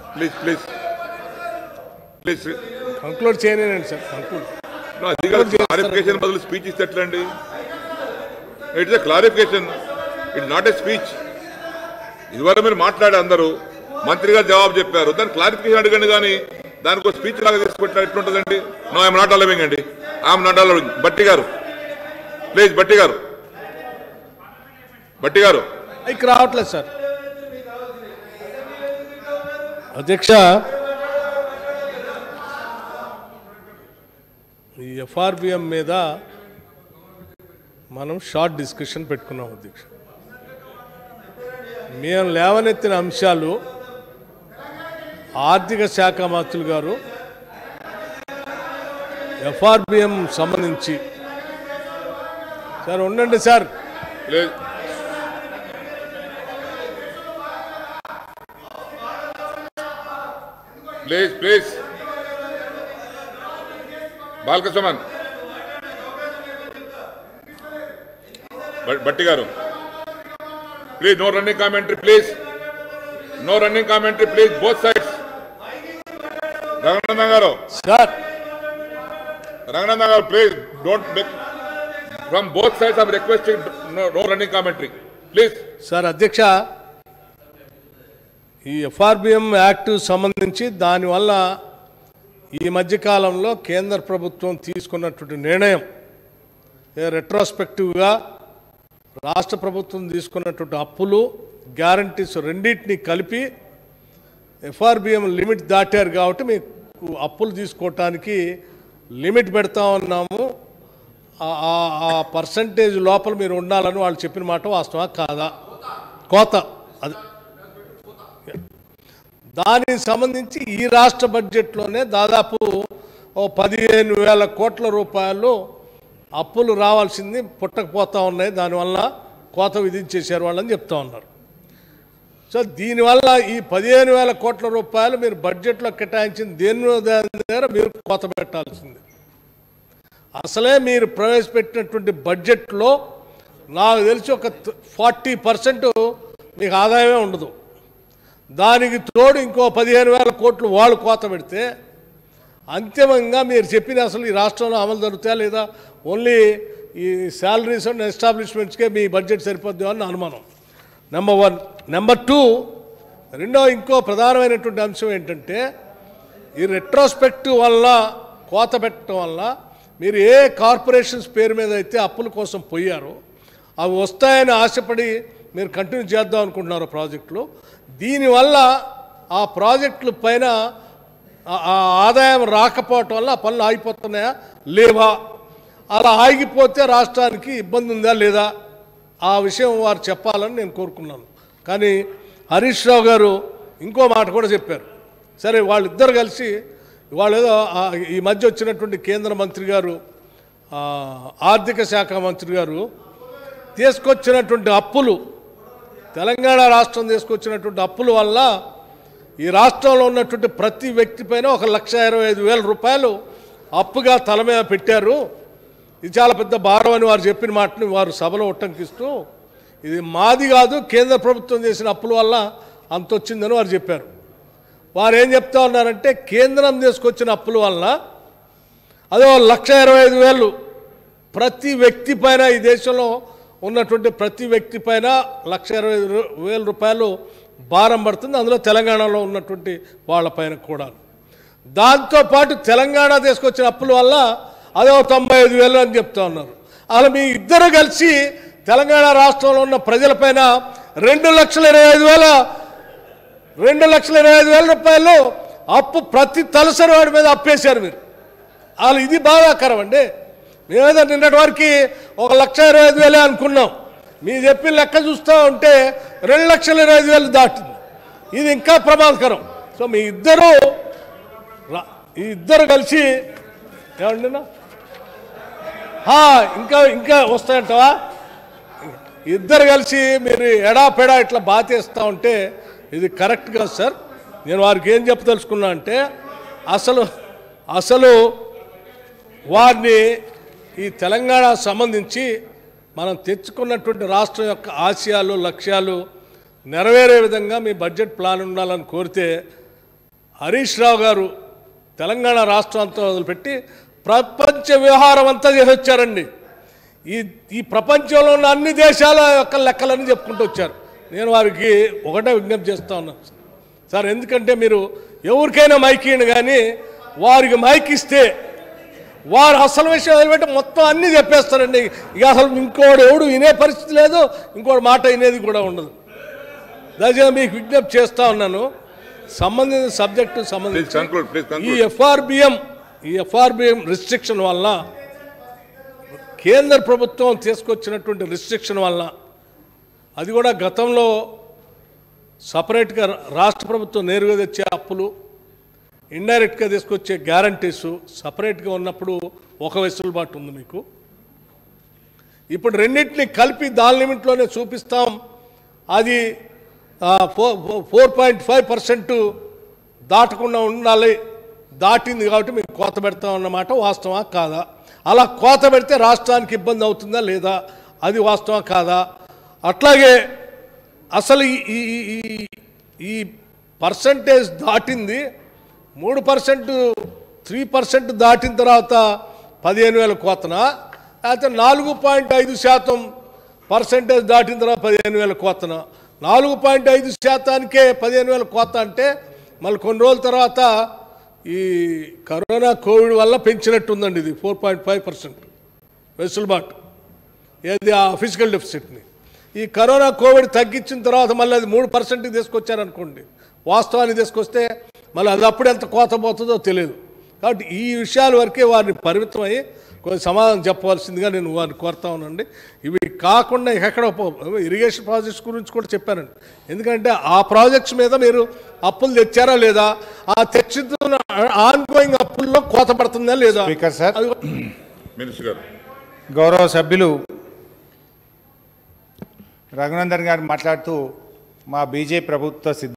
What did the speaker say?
please please please conclude చేయలేనండి sir conclude అది కాదు క్లారిఫికేషన్ బదులు స్పీచ్ ఇస్తే ఎట్లా అండి it's a clarification it not a speech ఇదివరకు మీరు మాట్లాడే అందరూ మంత్రి గారు జవాబు చెప్పారు దాని క్లారిఫికేషన్ అడగండి కానీ దానికి ఒక స్పీచ్ లాగా తీసుకుంటే ఎట్లుంటుందండి నో ఐఎమ్ నాట్ అలవింగ్ అండి ఐఎమ్ నాట్ అలవింగ్ బట్టి గారు ప్లీజ్ బట్టి గారు బట్టి గారు ఇక్కడ రావట్లేదు సార్ అధ్యక్ష ఈ ఎఫ్ఆర్బిఎం మీద మనం షార్ట్ డిస్కషన్ పెట్టుకున్నాం అధ్యక్ష మేము లేవనెత్తిన అంశాలు ఆర్థిక శాఖ మంత్రులు గారు ఎఫ్ఆర్బిఎం సంబంధించి సార్ ఉండండి సార్ లేదు ప్లీజ్ ప్లీజ్ బాలకృష్ణమన్ బట్టి గారు please no running commentary please no running commentary please both sides Ranganandan గారు సార్ రంగనందన్ గారు please don't from both sides I'm requesting no running commentary please sir అధ్యక్ష ఈ ఎఫ్ఆర్బిఎం యాక్ట్ సంబంధించి దానివల్ల ఈ మధ్యకాలంలో కేంద్ర ప్రభుత్వం తీసుకున్నటువంటి నిర్ణయం ఏ రెట్రోస్పెక్టివ్గా రాష్ట్ర ప్రభుత్వం తీసుకున్నటువంటి అప్పులు గ్యారంటీస్ రెండింటిని కలిపి ఎఫ్ఆర్బిఎం లిమిట్ దాటారు కాబట్టి మీకు అప్పులు తీసుకోవటానికి లిమిట్ పెడతా ఉన్నాము ఆ- ఆ- ఆ పర్సంటేజ్ లోపల మీరు ఉండాలని వాళ్ళు చెప్పిన మాట వాస్తవా కాదా కోత అది దానికి సంబంధించి ఈ రాష్ట్ర బడ్జెట్లోనే దాదాపు ఓ పదిహేను వేల కోట్ల రూపాయలు అప్పులు రావాల్సింది పుట్టకపోతా ఉన్నాయి దానివల్ల కోత విధించేశారు వాళ్ళని చెప్తా ఉన్నారు సో దీనివల్ల ఈ పదిహేను వేల కోట్ల రూపాయలు మీరు బడ్జెట్లో కేటాయించిన దేని దాని దగ్గర మీరు కోత పెట్టాల్సింది అసలే మీరు ప్రవేశపెట్టినటువంటి బడ్జెట్లో నాకు తెలిసి ఒక ఫార్టీ పర్సెంట్ మీకు ఆదాయమే ఉండదు దానికి తోడు ఇంకో పదిహేను వేల కోట్లు వాళ్ళు కోత పెడితే అంతిమంగా మీరు చెప్పిన అసలు ఈ రాష్ట్రంలో అమలు జరుగుతాయా లేదా ఓన్లీ ఈ శాలరీస్ అండ్ ఎస్టాబ్లిష్మెంట్స్కే మీ బడ్జెట్ సరిపోద్ది అని నా అనుమానం నెంబర్ వన్ నెంబర్ టూ రెండో ఇంకో ప్రధానమైనటువంటి అంశం ఏంటంటే ఈ రెట్రోస్పెక్టివ్ వల్ల కోత పెట్టడం వల్ల మీరు ఏ కార్పొరేషన్స్ పేరు మీద అయితే అప్పుల కోసం పోయారో అవి వస్తాయని ఆశపడి మీరు కంటిన్యూ చేద్దాం అనుకుంటున్నారు ప్రాజెక్టులు దీనివల్ల ఆ ప్రాజెక్టుల పైన ఆ- ఆ ఆదాయం రాకపోవటం వల్ల ఆ పనులు ఆగిపోతున్నాయా లేవా అలా ఆగిపోతే రాష్ట్రానికి ఇబ్బంది ఉందా లేదా ఆ విషయం వారు చెప్పాలని నేను కోరుకున్నాను కానీ హరీష్ రావు గారు ఇంకో మాట కూడా చెప్పారు సరే వాళ్ళిద్దరు కలిసి వాళ్ళు ఏదో ఆ ఈ మధ్య వచ్చినటువంటి కేంద్ర మంత్రి గారు ఆ, ఆర్థిక శాఖ మంత్రి గారు తీసుకొచ్చినటువంటి అప్పులు తెలంగాణ రాష్ట్రం తీసుకొచ్చినటువంటి అప్పుల వల్ల ఈ రాష్ట్రంలో ఉన్నటువంటి ప్రతి వ్యక్తి పైన ఒక లక్ష ఇరవై ఐదు వేల రూపాయలు అప్పుగా తల మీద పెట్టారు ఇది చాలా పెద్ద భారం అని వారు చెప్పిన మాటని వారు సభలో ఉట్టంకిస్తూ ఇది మాది కాదు కేంద్ర ప్రభుత్వం చేసిన అప్పుల వల్ల అంత వచ్చిందని వారు చెప్పారు వారు ఏం చెప్తా ఉన్నారంటే కేంద్రం తీసుకొచ్చిన అప్పుల వల్ల అదే ఓ లక్ష ఇరవై ఐదు వేలు ప్రతి వ్యక్తి పైన ఈ దేశంలో ఉన్నటువంటి ప్రతి వ్యక్తి పైన లక్ష ఇరవై ఐదు రూ- వేల రూపాయలు భారం పడుతుంది అందులో తెలంగాణలో ఉన్నటువంటి వాళ్ళ పైన కూడా దాంతోపాటు తెలంగాణ తీసుకొచ్చిన అప్పుల వల్ల అదే ఓ తొంభై ఐదు వేలు అని చెప్తా ఉన్నారు అలా మీ ఇద్దరు కలిసి తెలంగాణ రాష్ట్రంలో ఉన్న ప్రజలపైన రెండు లక్షల ఇరవై ఐదు వేల రెండు లక్షల ఇరవై ఐదు వేల రూపాయలు అప్పు ప్రతి తలసరి వాడి మీద అప్పేశారు మీరు వాళ్ళు ఇది బాధాకరం అండి మేమేదో నిన్నటి వరకు ఒక లక్ష ఇరవై ఐదు వేలే అనుకున్నాం మీరు చెప్పిన లెక్క చూస్తూ ఉంటే రెండు లక్షల ఇరవై ఐదు వేలు దాటింది ఇది ఇంకా ప్రమాదకరం సో మీ ఇద్దరు రా- ఈ ఇద్దరు కలిసి ఏమండినా హా, ఇంకా ఇంకా వస్తాయంటవా ఇద్దరు కలిసి మీరు ఎడా పెడా ఇట్లా బాతేస్తూ ఉంటే ఇది కరెక్ట్ కాదు సార్ నేను వారికి ఏం చెప్పదలుచుకున్నా అంటే అసలు అసలు వారిని ఈ తెలంగాణ సంబంధించి మనం తెచ్చుకున్నటువంటి రాష్ట్రం యొక్క ఆశయాలు లక్ష్యాలు నెరవేరే విధంగా మీ బడ్జెట్ ప్లాన్ ఉండాలని కోరితే హరీష్ రావు గారు తెలంగాణ రాష్ట్రం అంతా వదిలిపెట్టి ప్రపంచ వ్యవహారం అంతా చేసి వచ్చారండి ఈ ఈ ప్రపంచంలో ఉన్న అన్ని దేశాల యొక్క లెక్కలని చెప్పుకుంటూ వచ్చారు నేను వారికి ఒకటే విజ్ఞప్తి చేస్తా ఉన్నాను సార్ ఎందుకంటే మీరు ఎవరికైనా మైక్ ఇవ్వండి కానీ వారికి మైక్ ఇస్తే వారు అసలు విషయం వదిలిపెట్టి మొత్తం అన్నీ చెప్పేస్తారండి ఇక అసలు ఇంకోడు ఎవడు వినే పరిస్థితి లేదు ఇంకోటి మాట వినేది కూడా ఉండదు దయచేసి మీకు విజ్ఞప్తి చేస్తా ఉన్నాను సంబంధించిన సబ్జెక్టు ప్లీజ్ సంబంధించి కంక్లూడ్ ప్లీజ్ ఈ కంక్లూడ్ ఎఫ్ఆర్బిఎం ఈ ఎఫ్ఆర్బిఎం రిస్ట్రిక్షన్ వల్ల కేంద్ర ప్రభుత్వం తీసుకొచ్చినటువంటి రిస్ట్రిక్షన్ వల్ల అది కూడా గతంలో సపరేట్గా రాష్ట్ర ప్రభుత్వం నేరుగా తెచ్చే అప్పులు ఇండైరెక్ట్గా తీసుకొచ్చే గ్యారంటీస్ సపరేట్గా ఉన్నప్పుడు ఒక వెసులుబాటు ఉంది మీకు ఇప్పుడు రెండింటిని కలిపి దాని లిమిట్లోనే చూపిస్తాం అది ఫోర్ పాయింట్ ఫైవ్ పర్సెంట్ దాటకుండా ఉండాలి దాటింది కాబట్టి మేము కోత పెడతాం అన్నమాట వాస్తవా కాదా అలా కోత పెడితే రాష్ట్రానికి ఇబ్బంది అవుతుందా లేదా అది వాస్తవా కాదా అట్లాగే అసలు ఈ ఈ- ఈ- ఈ ఈ పర్సంటేజ్ దాటింది మూడు పర్సెంట్ త్రీ పర్సెంట్ దాటిన తర్వాత పదిహేను వేల కోతనా లేకపోతే నాలుగు పాయింట్ ఐదు శాతం పర్సెంటేజ్ దాటిన తర్వాత పదిహేను వేల కోతన నాలుగు పాయింట్ ఐదు శాతానికే పదిహేను వేల కోత అంటే మళ్ళీ కొన్ని రోజుల తర్వాత ఈ కరోనా కోవిడ్ వల్ల పెంచినట్టుందండి ఇది ఫోర్ పాయింట్ ఫైవ్ పర్సెంట్ వెసులుబాటు ఏది ఆ ఫిజికల్ డెఫిసిట్ని ఈ కరోనా కోవిడ్ తగ్గించిన తర్వాత మళ్ళీ అది మూడు పర్సెంట్కి తీసుకొచ్చారనుకోండి వాస్తవాన్ని తీసుకొస్తే మళ్ళీ అది అప్పుడు ఎంత కోత పోతుందో తెలియదు కాబట్టి ఈ విషయాల వరకే వారిని పరిమితమై కొంచెం సమాధానం చెప్పవలసిందిగా నేను వారిని కోరుతా ఉన్నానండి ఇవి కాకుండా ఎక్కడ ఇరిగేషన్ ప్రాజెక్ట్స్ గురించి కూడా చెప్పానండి ఎందుకంటే ఆ ప్రాజెక్ట్స్ మీద మీరు అప్పులు తెచ్చారా లేదా ఆ తెచ్చిన ఆన్ గోయింగ్ అప్పుల్లో కోత పడుతుందా లేదా స్పీకర్ సార్ అది మినిస్టర్ గారు గౌరవ సభ్యులు రఘునందన్ గారు మాట్లాడుతూ మా బీజేపీ ప్రభుత్వ సిద్ధ